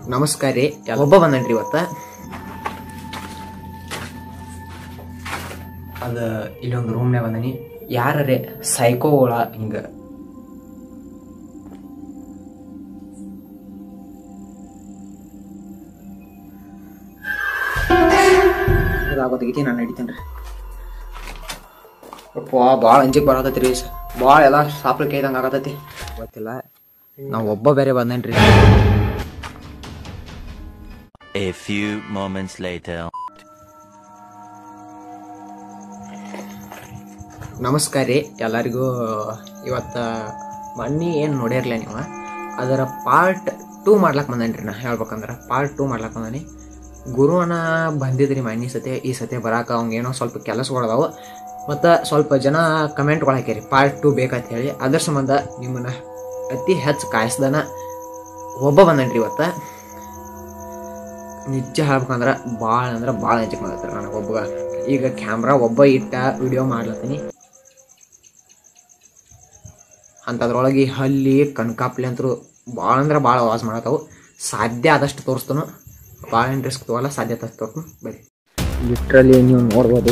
ನಮಸ್ಕಾರ ರೀ ಒಬ್ಬ ಬಂದನ್ರಿ ಇವತ್ತ ಅದ ಇಲ್ಲೊಂದು ರೂಮ್ನಾಗ ಬಂದನಿ ಯಾರೇ ಸೈಕೋಗಳ ಹಿಂಗ ಆಗೋದೈತಿ ನಾನು ನಡಿತೇನ್ರಿ ಅಪ್ಪ ಭಾಳ ಅಂಜಿಕ್ ಬರತೈತಿ ಭಾಳ ಎಲ್ಲ ಸಾಪ್ಲ ಕೈದಂಗೆ ಆಗತೈತಿ ಗೊತ್ತಿಲ್ಲ ನಾವು ಒಬ್ಬ ಬೇರೆ ಬಂದೇನ್ರಿ A few moments later. ನಮಸ್ಕಾರ ರೀ ಎಲ್ಲರಿಗೂ ಇವತ್ತು ಮಣ್ಣಿ ಏನು ನೋಡಿರ್ಲಿಲ್ಲ ನೀವು ಅದರ ಪಾರ್ಟ್ ಟೂ ಮಾಡ್ಲಕ್ಕೆ ಬಂದೇನ್ರಿ ನಾ ಹೇಳ್ಬೇಕಂದ್ರೆ ಪಾರ್ಟ್ ಟೂ ಮಾಡ್ಲಕ್ಕೆ ಬಂದಾನಿ ಗುರುವನ ಬಂದಿದ್ರಿ ಮಣ್ಣಿ ಸತಿ ಈ ಸತಿ ಬರಾಕ ಅವಂಗೆ ಏನೋ ಸ್ವಲ್ಪ ಕೆಲಸಗಳದಾವು ಮತ್ತು ಸ್ವಲ್ಪ ಜನ ಕಮೆಂಟ್ಗಳು ಹಾಕ್ಯಾರಿ ಪಾರ್ಟ್ ಟೂ ಬೇಕಂತ ಹೇಳಿ ಅದ್ರ ಸಂಬಂಧ ನಿಮ್ಮನ್ನ ಅತಿ ಹೆಚ್ಚು ಕಾಯಿಸ್ದನ ಒಬ್ಬ ಬಂದನ್ರಿ ಇವತ್ತು ನಿಜ ಹೇಳ್ಬೇಕಂದ್ರೆ ಭಾಳ ಅಂದ್ರೆ ಭಾಳ ಹೆಚ್ಚಿಗೆ ಮಾಡತ್ತಾರೆ ನನಗೆ ಒಬ್ಬ ಈಗ ಕ್ಯಾಮ್ರಾ ಒಬ್ಬ ಇಟ್ಟ ವಿಡಿಯೋ ಮಾಡ್ಲತ್ತೀನಿ ಅಂಥದ್ರೊಳಗೆ ಈ ಹಲ್ಲಿ ಕಣ್ಕಾಪ್ಲಿ ಅಂತೂ ಭಾಳ ಅಂದ್ರೆ ಭಾಳ ವಾಸ್ ಮಾಡತ್ತವು ಸಾಧ್ಯ ಆದಷ್ಟು ತೋರಿಸ್ತಾನು ಭಾಳ ಇಂಟ್ರೆಸ್ಟ್ ತಗೋಲ್ಲ ಸಾಧ್ಯ ಆದಷ್ಟು ತೋರ್ಸ್ತಾನು ಬರೀ ಲಿಟ್ರಲಿ ನೀವು ನೋಡ್ಬೋದು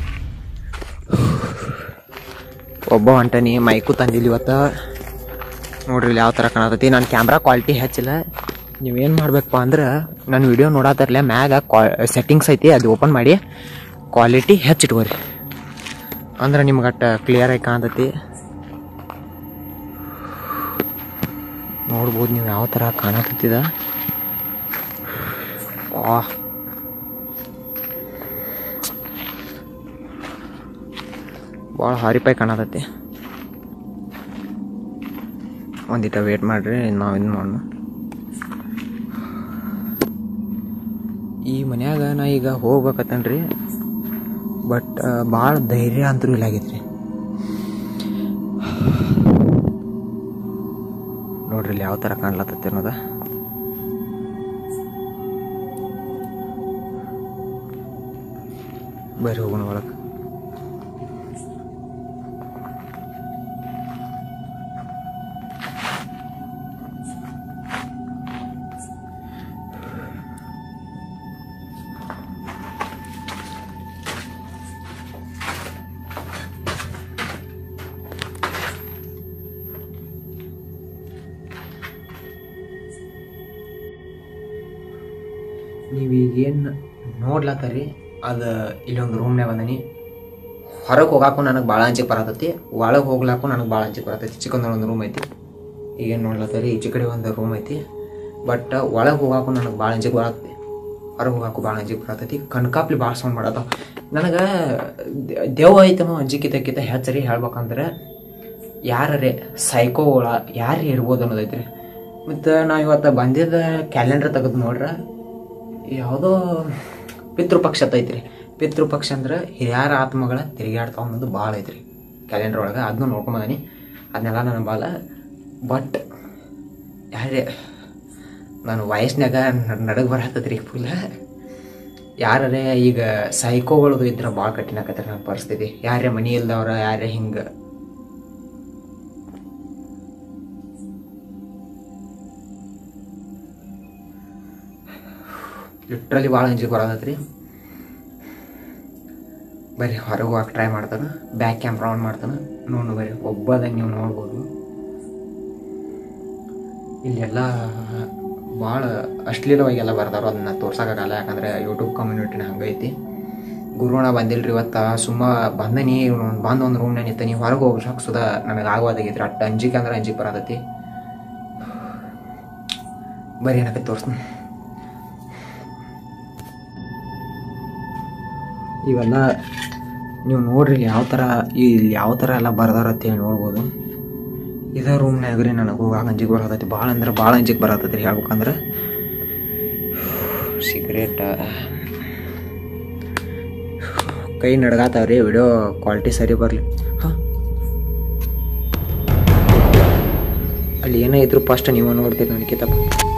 ಒಬ್ಬ ಹೊಂಟನಿ ಮೈಕು ತಂದಿಲ್ಲ ಇವತ್ತು ನೋಡ್ರಿ ಇಲ್ಲಿ ಯಾವ ಥರ ಕಾಣತೈತಿ ನಾನು ಕ್ಯಾಮ್ರಾ ಕ್ವಾಲಿಟಿ ಹೆಚ್ಚಿಲ್ಲ ನೀವೇನು ಮಾಡ್ಬೇಕಪ್ಪ ಅಂದ್ರೆ ನನ್ನ ವಿಡಿಯೋ ನೋಡತ್ತಾರಲ್ಲ ಮ್ಯಾಗ ಕ್ವಾ ಸೆಟ್ಟಿಂಗ್ಸ್ ಐತಿ ಅದು ಓಪನ್ ಮಾಡಿ ಕ್ವಾಲಿಟಿ ಹೆಚ್ಚಿಟ್ಕೋರಿ ಅಂದ್ರೆ ನಿಮ್ಗೆ ಅಟ್ಟ ಕ್ಲಿಯರಾಗಿ ಕಾಣ್ತೈತಿ ನೋಡ್ಬೋದು ನೀವು ಯಾವ ಥರ ಕಾಣಕತ್ತಿದ ವಾ ಭಾಳ ಹಾರಿಪಾಯಿ ಕಾಣತೈತಿ ಒಂದಿಟ ವೇಟ್ ಮಾಡ್ರಿ ನಾವು ಇದು ಮಾಡೋಣ ಈ ಮನ್ಯಾಗ ನಾ ಈಗ ಹೋಗ್ಬೇಕತ್ತನ್ರಿ ಬಟ್ ಭಾಳ ಧೈರ್ಯ ಅಂತೂ ಇಲ್ಲ ಆಗೈತ್ರಿ ನೋಡ್ರಿ ಇಲ್ಲಿ ಯಾವ ಥರ ಕಾಣ್ಲತ್ತೈತಿ ಅನ್ನೋದ ಬರ್ರಿ ಹೋಗೋಣ ಒಳಗೆ ನೀವೀಗೇನು ನೋಡ್ಲತ್ತರಿ ಅದು ಇಲ್ಲೊಂದು ರೂಮ್ನಾಗ ಬಂದನಿ ಹೊರಗೆ ಹೋಗಾಕು ನನಗೆ ಭಾಳ ಅಂಜಿಕೆ ಬರತೈತಿ ಒಳಗೆ ಹೋಗ್ಲಾಕು ನನಗೆ ಭಾಳ ಅಂಜಿಕೆ ಬರತೈತಿ ಚಿಕ್ಕಂದ ಒಂದು ರೂಮ್ ಐತಿ ಈಗೇನು ನೋಡ್ಲತ್ತರಿ ಈಚೆ ಕಡೆ ಒಂದು ರೂಮ್ ಐತಿ ಬಟ್ ಒಳಗೆ ಹೋಗಾಕು ನನಗೆ ಭಾಳ ಅಂಜಿಕೆ ಬರತ್ತೆ ಹೊರಗೆ ಹೋಗಾಕು ಭಾಳ ಅಂಜಿಕೆ ಬರತೈತಿ ಕಣ್ಕಾಪ್ಲಿ ಭಾಳ ಸೌಂಡ್ ಮಾಡತ್ತ ನನಗೆ ದೆವ್ವ ಐತನೋ ಅಂಜಿಕಿತಕ್ಕಿಂತ ಹೆಚ್ಚರಿ ಹೇಳ್ಬೇಕಂದ್ರೆ ಯಾರೇ ಸೈಕೋಗಳ ಯಾರು ಇರ್ಬೋದು ಅನ್ನೋದೈತ್ರಿ ಮತ್ತು ನಾವು ಇವತ್ತು ಬಂದಿದ್ದ ಕ್ಯಾಲೆಂಡರ್ ತೆಗೆದು ನೋಡ್ರೆ ಯಾವುದೋ ಪಿತೃಪಕ್ಷ ಅಂತ ಐತ್ರಿ ಪಿತೃಪಕ್ಷ ಅಂದ್ರೆ ಹಿರಿಯರ ಆತ್ಮಗಳ ತಿರುಗಾಡ್ತಾವ ಅನ್ನೋದು ಭಾಳ ಐತ್ರಿ ಕ್ಯಾಲೆಂಡರ್ ಒಳಗೆ ಅದನ್ನ ನೋಡ್ಕೊಂಬಂದಿನಿ ಅದನ್ನೆಲ್ಲ ನನ್ನ ಭಾಳ ಬಟ್ ಯಾರೇ ನಾನು ವಯಸ್ಸಿನಾಗ ನಡಗೆ ಬರತ್ತದ್ರಿ ಫುಲ್ ಯಾರೇ ಈಗ ಸೈಕೋಗಳದು ಇದ್ರೆ ಭಾಳ ಕಠಿಣ ಆಕತ್ರಿ ನನ್ನ ಪರಿಸ್ಥಿತಿ ಯಾರೇ ಮನಿ ಇಲ್ದವ್ರ ಯಾರೇ ಹಿಂಗೆ ಲಿಟ್ರಲಿ ಭಾಳ ಅಂಜಿಕೆ ಬರೋದತ್ರಿ ಬರ್ರಿ ಹೊರಗೆ ಹೋಗಕ್ಕೆ ಟ್ರೈ ಮಾಡ್ತಾನೆ ಬ್ಯಾಕ್ ಕ್ಯಾಮ್ರಾ ಆನ್ ಮಾಡ್ತಾನೆ ನೋಡು ಬರ್ರಿ ಒಬ್ಬದಾಗ ನೀವು ನೋಡ್ಬೋದು ಇಲ್ಲೆಲ್ಲ ಭಾಳ ಅಶ್ಲೀಲವಾಗಿ ಎಲ್ಲ ಬರ್ತಾರೋ ಅದನ್ನ ತೋರ್ಸೋಕ್ಕಾಗಲ್ಲ ಯಾಕಂದ್ರೆ ಯೂಟ್ಯೂಬ್ ಕಮ್ಯುನಿಟಿನ ಹಂಗೈತಿ ಗುರುಣ ಬಂದಿಲ್ರಿ ಇವತ್ತು ಸುಮ್ಮ ಬಂದನಿ ಬಂದು ಒಂದು ರೂಮ್ನ ನಿಂತನಿ ಹೊರಗೆ ಹೋಗ್ಸಕ್ಕೆ ಸುದ ನನಗೆ ಆಗೋದಾಗೈತ್ರಿ ಅಟ್ಟು ಅಂಜಿಕೆ ಅಂದ್ರೆ ಅಂಜಿಕೆ ಬರತೈತಿ ಬರ್ರಿ ಏನಕ್ಕೆ ತೋರಿಸ್ತೀನಿ ಇವೆಲ್ಲ ನೀವು ನೋಡ್ರಿ ಇಲ್ಲಿ ಯಾವ ಥರ ಇಲ್ಲಿ ಯಾವ ಥರ ಎಲ್ಲ ಬರ್ದಾರ ಅಂತೇಳಿ ನೋಡ್ಬೋದು ಇದೇ ರೂಮ್ನಾಗ ರೀ ನನಗೆ ಹೋಗಾಗ ಅಂಜಿಗೆ ಬರತೈತಿ ಭಾಳ ಅಂದ್ರೆ ಭಾಳ ಅಂಜಿಗೆ ಬರತೈತಿ ರೀ ಹೇಳ್ಬೇಕಂದ್ರೆ ಸಿಗರೇಟ್ ಕೈ ನಡ್ಗಾತಾವ್ರಿ ವಿಡಿಯೋ ಕ್ವಾಲಿಟಿ ಸರಿ ಬರಲಿ ಹಾಂ ಅಲ್ಲಿ ಏನೇ ಇದ್ರು ಫಸ್ಟ್ ನೀವು ನೋಡ್ತೀರಿ ನನಗೆ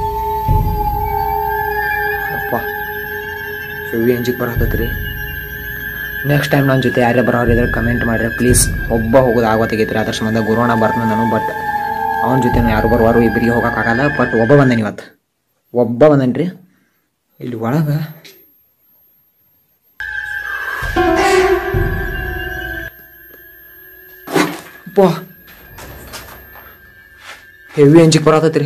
ಅಪ್ಪ ಹೆವಿ ಅಂಜಿಗೆ ಬರತೈತಿ ರೀ ನೆಕ್ಸ್ಟ್ ಟೈಮ್ ನನ್ನ ಜೊತೆ ಯಾರೇ ಬರೋರು ಇದ್ರೆ ಕಮೆಂಟ್ ಮಾಡಿರಿ ಪ್ಲೀಸ್ ಒಬ್ಬ ಹೋಗೋದು ಆಗೋತ್ತಾಗೈತ್ರಿ ಅದ್ರ ಸಂಬಂಧ ಗುರುವಣ ಬರ್ತಾನೆ ನಾನು ಬಟ್ ಅವನ ಜೊತೆ ಯಾರು ಬರುವಾರು ಇಬ್ಬರಿಗೆ ಹೋಗೋಕ್ಕಾಗಲ್ಲ ಬಟ್ ಒಬ್ಬ ಬಂದೇನಿ ಇವತ್ತು ಒಬ್ಬ ಬಂದನ್ರಿ ಇಲ್ಲಿ ಒಳಗೆ ಅಪ್ಪ ಹೆವಿ ಅಂಜಿಕ್ ಬರತೈತ್ರಿ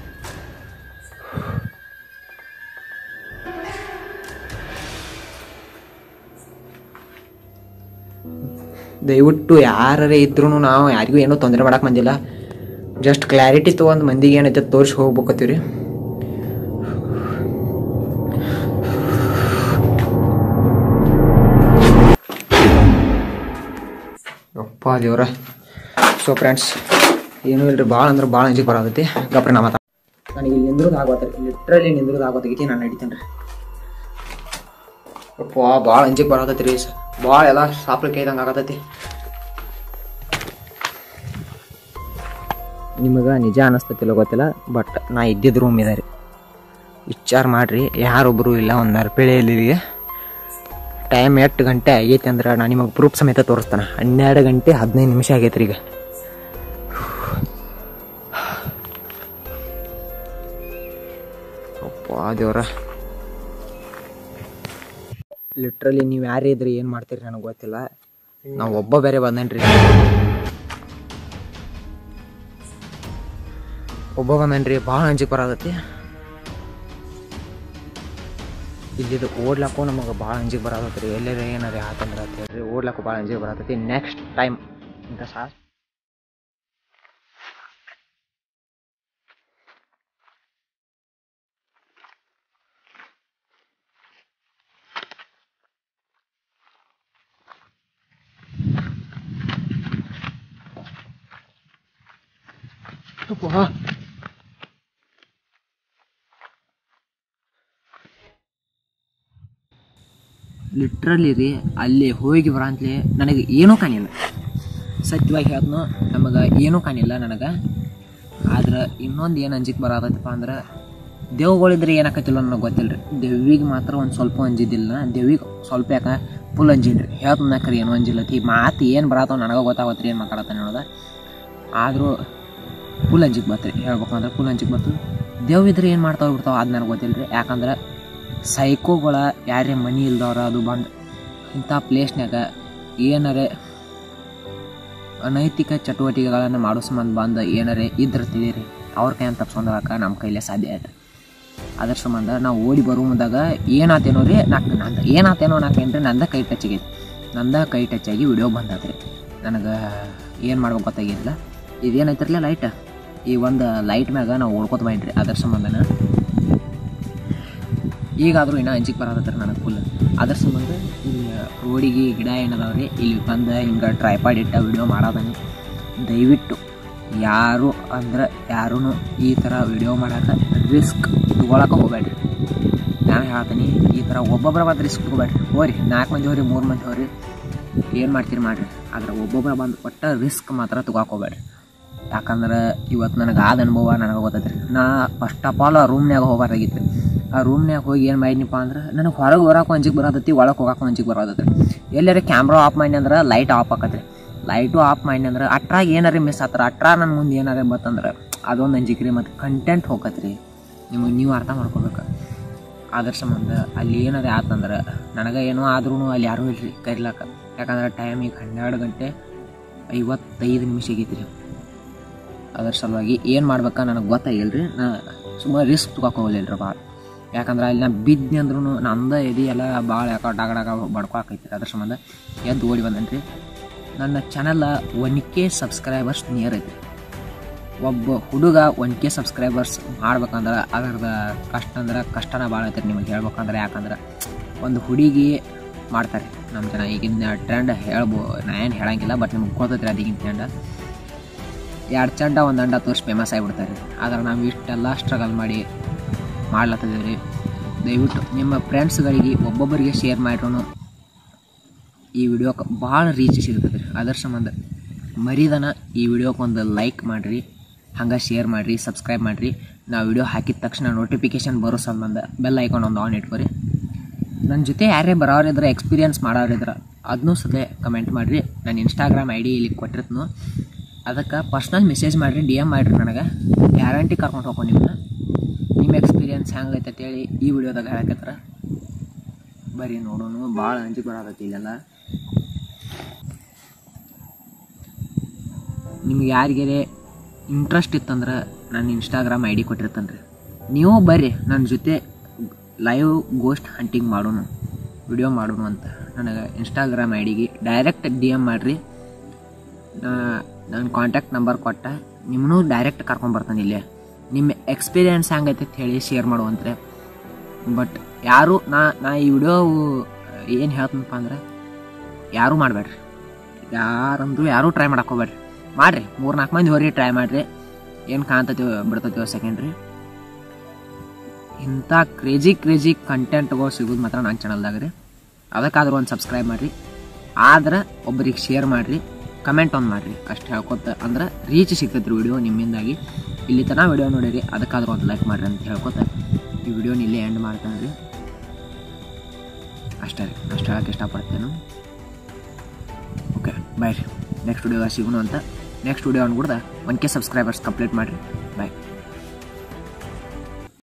ದಯವಿಟ್ಟು ಯಾರೇ ಇದ್ರೂ ನಾವು ಯಾರಿಗೂ ಏನೂ ತೊಂದರೆ ಮಾಡಕ್ಕೆ ಬಂದಿಲ್ಲ ಜಸ್ಟ್ ಕ್ಲಾರಿಟಿ ತೊಗೊಂಡು ಮಂದಿಗೆ ಏನೈತೆ ತೋರಿಸಿ ಹೋಗ್ಬೇಕತ್ತೀವಿ ಅಪ್ಪ ದೇವ್ರ ಸೊ ಫ್ರೆಂಡ್ಸ್ ಏನೂ ಇಲ್ರಿ ಭಾಳ ಅಂದ್ರೆ ಭಾಳ ಅಂಜಿಗೆ ಬರತೈತಿ ಗಪ್ರ ನಾ ಮಾತಾ ನನಗೆ ಇಲ್ಲಿ ನಿಂದ್ರದ್ದು ಆಗೋತ್ರಿ ಲಿಟ್ರಲಿ ನಿಂದ್ರದ್ದು ಆಗೋತೈತಿ ನಾನು ನಡಿತೇನೆ ರೀ ಅಪ್ಪ ಭಾಳ ಅಂಜಿಗೆ ಬರತೈತಿ ರೀ ಭಾಳ ಎಲ್ಲ ಸಾಪ್ಲಿಕ್ಕೆ ಇದ್ದಂಗೆ ಆಗತೈತಿ ನಿಮಗೆ ನಿಜ ಅನಿಸ್ತತಿಲ್ಲ ಗೊತ್ತಿಲ್ಲ ಬಟ್ ನಾ ಇದ್ದಿದ್ದು ರೂಮ್ ಇದೆ ರೀ ವಿಚಾರ ಮಾಡಿರಿ ಯಾರೊಬ್ಬರು ಇಲ್ಲ ಒಂದು ಅರ್ಪೇಳೆ ಇಲ್ಲಿಗೆ ಟೈಮ್ ಎಷ್ಟು ಗಂಟೆ ಆಗೈತಿ ಅಂದ್ರೆ ನಾನು ನಿಮಗೆ ಪ್ರೂಫ್ ಸಮೇತ ತೋರಿಸ್ತಾನೆ ಹನ್ನೆರಡು ಗಂಟೆ ಹದಿನೈದು ನಿಮಿಷ ಆಗೈತೆ ರೀ ಈಗ ಅಪ್ಪ ದೇವ್ರ ಲಿಟ್ರಲಿ ನೀವು ಯಾರೇ ಇದ್ರಿ ಏನು ಮಾಡ್ತೀರಿ ನನಗೆ ಗೊತ್ತಿಲ್ಲ ನಾವು ಒಬ್ಬ ಬೇರೆ ಬಂದೇನ್ರಿ ಒಬ್ಬ ಬಂದನ್ರಿ ಭಾಳ ಅಂಜಿಕೆ ಬರತೈತಿ ಇಲ್ಲಿದು ಓಡ್ಲಾಕು ನಮಗೆ ಭಾಳ ಅಂಜಿಕೆ ಬರತೈತಿ ರೀ ಎಲ್ಲರ ಏನಾರ ಆತಂದ್ರೆ ಅಂತ ಹೇಳ್ರಿ ಓಡ್ಲಾಕು ಭಾಳ ಅಂಜಿಕೆ ಬರತೈತಿ ನೆಕ್ಸ್ಟ್ ಟೈಮ್ ಇಂಥ ಸಾ ಅಪ್ಪಾ. ಲಿಟ್ರಲಿ ರೀ ಅಲ್ಲಿ ಹೋಗಿ ಬರಂತ್ಲೆ ನನಗೆ ಏನೂ ಕಾಣಿಲ್ಲ ಸತ್ಯವಾಗಿ ಹೇಳ್ದ್ನು ನಮಗೆ ಏನೂ ಕಾಣಿಲ್ಲ ನನಗೆ ಆದ್ರೆ ಇನ್ನೊಂದು ಏನು ಅಂಜಿಕೆ ಬರತೈತಪ್ಪ ಅಂದ್ರೆ ದೇವ್ಗಳಿದ್ರೆ ಏನಾಕತಿಲ್ಲ ನನಗೆ ಗೊತ್ತಿಲ್ಲ ರೀ ದೆವ್ವಿಗೆ ಮಾತ್ರ ಒಂದು ಸ್ವಲ್ಪ ಅಂಜಿದ್ದಿಲ್ಲ ದೆವ್ವಿಗೆ ಸ್ವಲ್ಪ ಯಾಕೆ ಫುಲ್ ಅಂಜಿನ್ರಿ ಹೇಳ್ತನಕ್ರಿ ಏನೂ ಅಂಜಿಲ್ಲತಿ ಮಾತು ಏನು ಬರತ್ತವ ನನಗೆ ಗೊತ್ತಾಗತ್ತೆ ರೀ ಏನು ಮಾತಾಡತ್ತಾನೆ ಅನ್ನೋದು ಆದರೂ ಫುಲ್ ಅಂಜಿಗೆ ಬರ್ತರಿ ಹೇಳ್ಬೇಕು ಅಂದ್ರೆ ಫುಲ್ ಅಂಜಿಗೆ ಬರ್ತದೆ ದೇವ್ ಇದ್ರೆ ಏನು ಮಾಡ್ತಾವ ಬಿಡ್ತಾವ ಅದು ನನಗೆ ಗೊತ್ತಿಲ್ಲ ರೀ ಯಾಕಂದ್ರೆ ಸೈಕೋಗಳ ಯಾರೇ ಮನಿ ಇಲ್ದವ್ರ ಅದು ಬಂದು ಇಂಥ ಪ್ಲೇಸ್ನ್ಯಾಗ ಏನಾರೇ ಅನೈತಿಕ ಚಟುವಟಿಕೆಗಳನ್ನು ಮಾಡೋ ಸಂಬಂಧ ಬಂದು ಏನಾರೇ ಇದ್ರೆ ತಿಳಿರಿ ಅವ್ರ ಕೈಯನ್ನು ತಪ್ಸ್ಕೊಂಡಾಕ ನಮ್ಮ ಕೈಲೇ ಸಾಧ್ಯ ಆಯ್ತು ಅದ್ರ ಸಂಬಂಧ ನಾವು ಓಡಿ ಬರೋ ಮುಂದಾಗ ಏನಾತೇನೋ ರೀ ನಾಲ್ಕು ನಂದು ಏನಾತೇನೋ ನಾಲ್ಕೇನ್ರಿ ನಂದ ಕೈ ಟಚ್ ಆಗೈತಿ ನಂದ ಕೈ ಟಚ್ ಆಗಿ ವಿಡಿಯೋ ಬಂದತ್ರಿ ನನಗೆ ಏನು ಮಾಡ್ಬೇಕು ಗೊತ್ತಾಗಿಲ್ಲ ಇದೇನೈತಿರಲ್ಲ ಲೈಟ್ ಈ ಒಂದು ಲೈಟ್ ಮ್ಯಾಗ ನಾವು ಓಡ್ಕೋತ ಬೈನ್ರಿ ಅದ್ರ ಸಂಬಂಧನ ಈಗಾದರೂ ಇನ್ನೂ ಅಂಜಿಕೆ ಬರತ್ತರಿ ನನಗೆ ಫುಲ್ ಅದ್ರ ಸಂಬಂಧ ಇಲ್ಲಿ ರೋಡಿಗೆ ಗಿಡ ಏನದಾವ್ರಿ ಇಲ್ಲಿ ಬಂದು ಹಿಂಗೆ ಟ್ರೈಪಾಡ್ ಇಟ್ಟ ವಿಡಿಯೋ ಮಾಡೋದಾನೆ ದಯವಿಟ್ಟು ಯಾರು ಅಂದ್ರೆ ಯಾರೂ ಈ ಥರ ವಿಡಿಯೋ ಮಾಡೋಕೆ ರಿಸ್ಕ್ ತೊಗೊಳಕ್ಕೆ ಹೋಗ್ಬೇಡ್ರಿ ನಾನು ಹೇಳ್ತೀನಿ ಈ ಥರ ಒಬ್ಬೊಬ್ಬರ ಬಂದು ರಿಸ್ಕ್ ತೊಗೋಬೇಡ್ರಿ ಹೋರಿ ನಾಲ್ಕು ಮಂದಿ ಹೋರಿ ಮೂರು ಮಂದಿ ಹೋರಿ ಏನು ಮಾಡ್ತೀರಿ ಮಾಡಿರಿ ಆದ್ರೆ ಒಬ್ಬೊಬ್ಬರ ಬಂದು ಒಟ್ಟ ರಿಸ್ಕ್ ಮಾತ್ರ ತೊಗೊಳಕ್ಕೆ ಹೋಗ್ಬೇಡ್ರಿ ಯಾಕಂದ್ರೆ ಇವತ್ತು ನನಗೆ ಆದ ಅನುಭವ ನನಗೆ ಗೊತ್ತೈತ್ರಿ ನಾ ಫಸ್ಟ್ ಆಫ್ ಆಲ್ ಆ ರೂಮ್ನ್ಯಾಗ ಹೋಗಾರಾಗಿತ್ತು ಆ ರೂಮ್ನ್ಯಾಗ ಹೋಗಿ ಏನು ಮಾಡಿನಪ್ಪ ಅಂದ್ರೆ ನನಗೆ ಹೊರಗೆ ಬರೋಕೆ ಅಂಜಿಗೆ ಬರತೈತಿ ಒಳಗೆ ಹೋಗಕ್ಕೆ ಅಂಜಿಗೆ ಬರತೈತಿ ಎಲ್ಲಾರ ಕ್ಯಾಮ್ರಾ ಆಫ್ ಮಾಡಿ ಅಂದ್ರೆ ಲೈಟ್ ಆಫ್ ಆಕತ್ರಿ ಲೈಟು ಆಫ್ ಮಾಡಿ ಅಂದ್ರೆ ಅಟ್ರಾಗ ಏನಾರೇ ಮಿಸ್ ಆತ್ರ ಅಟ್ರಾ ನನ್ನ ಮುಂದೆ ಏನಾರೇ ಬತ್ತಂದ್ರೆ ಅದೊಂದು ಅಂಜಿಕೆ ರೀ ಮತ್ತು ಕಂಟೆಂಟ್ ಹೋಗತ್ರಿ ನಿಮಗೆ ನೀವು ಅರ್ಥ ಮಾಡ್ಕೋಬೇಕು ಅದ್ರ ಸಂಬಂಧ ಅಲ್ಲಿ ಏನಾರೇ ಆತಂದ್ರೆ ನನಗೆ ಏನೋ ಆದ್ರೂ ಅಲ್ಲಿ ಯಾರೂ ಇಲ್ರಿ ಕರಿಲಾಕ ಯಾಕಂದ್ರೆ ಟೈಮ್ ಈಗ ಹನ್ನೆರಡು ಗಂಟೆ ಐವತ್ತೈದು ನಿಮಿಷ ಆಗೈತಿ ರೀ ಅದ್ರ ಸಲುವಾಗಿ ಏನು ಮಾಡ್ಬೇಕಾ ನನಗೆ ಗೊತ್ತಾಗಿಲ್ಲ ರೀ ನಾ ಸುಮಾರು ರಿಸ್ಕ್ ತೊಗೊಕ್ಕೆ ಹೋಗಲಿಲ್ಲ ರೀ ಭಾಳ ಯಾಕಂದ್ರೆ ಅಲ್ಲಿ ನಾ ಬಿದ್ನಿ ಅಂದ್ರೂ ನಂದ ಎದೆ ಎಲ್ಲ ಭಾಳ ಯಾಕೋ ಡಾಗ ಡಾಗ ಬಡ್ಕೊಳಕೈತಿ ಅದ್ರ ಸಂಬಂಧ ಎದ್ದು ಓಡಿ ಬಂದನ್ರಿ ನನ್ನ channel one K subscribers near ಐತಿ ಒಬ್ಬ ಹುಡುಗ ಒನ್ ಕೆ ಸಬ್ಸ್ಕ್ರೈಬರ್ಸ್ ಮಾಡ್ಬೇಕಂದ್ರೆ ಅದ್ರದ್ದು ಕಷ್ಟ ಅಂದ್ರೆ ಕಷ್ಟನ ಭಾಳ ಐತ್ರಿ ನಿಮಗೆ ಹೇಳ್ಬೇಕಂದ್ರೆ ಯಾಕಂದ್ರೆ ಒಂದು ಹುಡುಗಿ ಮಾಡ್ತಾರೆ ನಮ್ಮ ಜನ ಈಗಿನ ಟ್ರೆಂಡ್ ಹೇಳ್ಬೋ ನಾ ಏನು ಹೇಳಂಗಿಲ್ಲ ಬಟ್ ನಿಮ್ಗೆ ಗೊತ್ತೈತ್ರಿ ಅದು ಈಗಿನ ಟ್ರೆಂಡ್ ಎರಡು ಚಂಡ ಒಂದು ಅಂಡ ತೋರಿಸಿ ಫೇಮಸ್ ಆಗಿಬಿಡ್ತಾರೆ ಆದ್ರೆ ನಾವು ಇಷ್ಟೆಲ್ಲ ಸ್ಟ್ರಗಲ್ ಮಾಡಿ ಮಾಡ್ಲತ್ತಿದ್ದೀವಿ ರೀ ದಯವಿಟ್ಟು ನಿಮ್ಮ ಫ್ರೆಂಡ್ಸ್ಗಳಿಗೆ ಒಬ್ಬೊಬ್ಬರಿಗೆ ಶೇರ್ ಮಾಡ್ರೂ ಈ ವಿಡಿಯೋಕ್ಕೆ ಭಾಳ ರೀಚ್ ಸಿಗ್ತದೆ ರೀ ಅದರ ಸಂಬಂಧ ಮರಿದನ ಈ ವಿಡಿಯೋಕ್ಕೆ ಒಂದು ಲೈಕ್ ಮಾಡಿರಿ ಹಂಗೆ ಶೇರ್ ಮಾಡಿರಿ ಸಬ್ಸ್ಕ್ರೈಬ್ ಮಾಡಿರಿ ನಾವು ವಿಡಿಯೋ ಹಾಕಿದ ತಕ್ಷಣ ನೋಟಿಫಿಕೇಶನ್ ಬರೋ ಸಂಬಂಧ ಬೆಲ್ ಐಕಾನ್ ಒಂದು ಆನ್ ಇಟ್ಕೊರಿ ನನ್ನ ಜೊತೆ ಯಾರೇ ಬರೋರಿದ್ರೆ ಎಕ್ಸ್ಪೀರಿಯನ್ಸ್ ಮಾಡೋರಿದ್ರೆ ಅದನ್ನೂ ಸದೇ ಕಮೆಂಟ್ ಮಾಡಿರಿ ನಾನು ಇನ್ಸ್ಟಾಗ್ರಾಮ್ ಐ ಡಿ ಇಲ್ಲಿ ಕೊಟ್ಟಿರ್ತನು ಅದಕ್ಕೆ ಪರ್ಸ್ನಲ್ ಮೆಸೇಜ್ ಮಾಡಿರಿ ಡಿ ಎಮ್ ಮಾಡಿರಿ ನನಗೆ ಗ್ಯಾರಂಟಿ ಕರ್ಕೊಂಡು ಹೋಗೋ ನಿಮ್ಮನ್ನ ನಿಮ್ಮ ಎಕ್ಸ್ಪೀರಿಯನ್ಸ್ ಹೆಂಗೈತೆ ಅಂತೇಳಿ ಈ ವಿಡಿಯೋದಾಗ ಹೇಳಕತ್ತಾರ ಬರೀ ನೋಡೋಣ ಭಾಳ ಅಂಜಿಕೆ ಬರತೈತಿ ಇಲ್ಲೆಲ್ಲ ನಿಮ್ಗೆ ಯಾರಿಗಾರೆ ಇಂಟ್ರೆಸ್ಟ್ ಇತ್ತಂದ್ರೆ ನಾನು ಇನ್ಸ್ಟಾಗ್ರಾಮ್ ಐ ಡಿ ಕೊಟ್ಟಿರ್ತೇನೆ ರೀ ನೀವು ಬರ್ರಿ ನನ್ನ ಜೊತೆ ಲೈವ್ ಗೋಸ್ಟ್ ಹಂಟಿಂಗ್ ಮಾಡೋಣ ವಿಡಿಯೋ ಮಾಡೋಣ ಅಂತ ನನಗೆ ಇನ್ಸ್ಟಾಗ್ರಾಮ್ ಐ ಡಿಗೆ ಡೈರೆಕ್ಟ್ ಡಿ ಎಮ್ ಮಾಡಿರಿ ನನ್ನ ಕಾಂಟ್ಯಾಕ್ಟ್ ನಂಬರ್ ಕೊಟ್ಟ ನಿಮ್ಮನ್ನೂ ಡೈರೆಕ್ಟ್ ಕರ್ಕೊಂಬರ್ತಾನೆ ಇಲ್ಲೇ ನಿಮ್ಮ ಎಕ್ಸ್ಪೀರಿಯನ್ಸ್ ಹೆಂಗೈತೆ ಅಂತ ಹೇಳಿ ಶೇರ್ ಮಾಡುವಂತ್ರೆ ಬಟ್ ಯಾರು ನಾ ನಾ ಈ ವಿಡಿಯೋ ಏನು ಹೇಳ್ತೀನಪ್ಪ ಅಂದ್ರೆ ಯಾರೂ ಮಾಡಬೇಡ್ರಿ ಯಾರಂದ್ರೂ ಯಾರೂ ಟ್ರೈ ಮಾಡಕ್ಕೋಬೇಡ್ರಿ ಮಾಡ್ರಿ ಮೂರು ನಾಲ್ಕು ಮಂದಿ ಹೋರಿ ಟ್ರೈ ಮಾಡ್ರಿ ಏನು ಕಾಣ್ತೈತೋ ಬಿಡ್ತೈತೋ ಸೆಕೆಂಡ್ರಿ ಇಂಥ ಕ್ರೇಜಿ ಕ್ರೇಜಿ ಕಂಟೆಂಟ್ಗಳು ಸಿಗೋದು ಮಾತ್ರ ನನ್ನ ಚಾನಲ್ದಾಗ ರೀ ಅದಕ್ಕಾದ್ರೂ ಒಂದು ಸಬ್ಸ್ಕ್ರೈಬ್ ಮಾಡಿರಿ ಆದ್ರೆ ಒಬ್ಬರಿಗೆ ಶೇರ್ ಮಾಡಿರಿ ಕಮೆಂಟ್ ಒಂದು ಮಾಡಿರಿ ಅಷ್ಟು ಹೇಳ್ಕೊತ ಅಂದ್ರೆ ರೀಚ್ ಸಿಗ್ತೈತೆ ರೀ ವಿಡಿಯೋ ನಿಮ್ಮಿಂದಾಗಿ ಇಲ್ಲಿ ತನಕ ವಿಡಿಯೋ ನೋಡಿರಿ ಅದಕ್ಕಾದ್ರೂ ಒಂದು ಲೈಕ್ ಮಾಡಿರಿ ಅಂತ ಹೇಳ್ಕೊತ ಈ ವಿಡಿಯೋನ ಇಲ್ಲೇ ಎಂಡ್ ಮಾಡ್ತಾನೆ ರೀ ಅಷ್ಟೇ ರೀ ಅಷ್ಟು ಹೇಳಕ್ಕೆ ಇಷ್ಟಪಡ್ತೇನೆ ಓಕೆ ಬಾಯ್ ರೀ ನೆಕ್ಸ್ಟ್ ವಿಡಿಯೋದಾಗ ಸಿಗೋಣ ಅಂತ ನೆಕ್ಸ್ಟ್ ವಿಡಿಯೋ ಅನ್ಬಿಡ್ದ ಒನ್ ಕೆ ಸಬ್ಸ್ಕ್ರೈಬರ್ಸ್ ಕಂಪ್ಲೀಟ್ ಮಾಡಿರಿ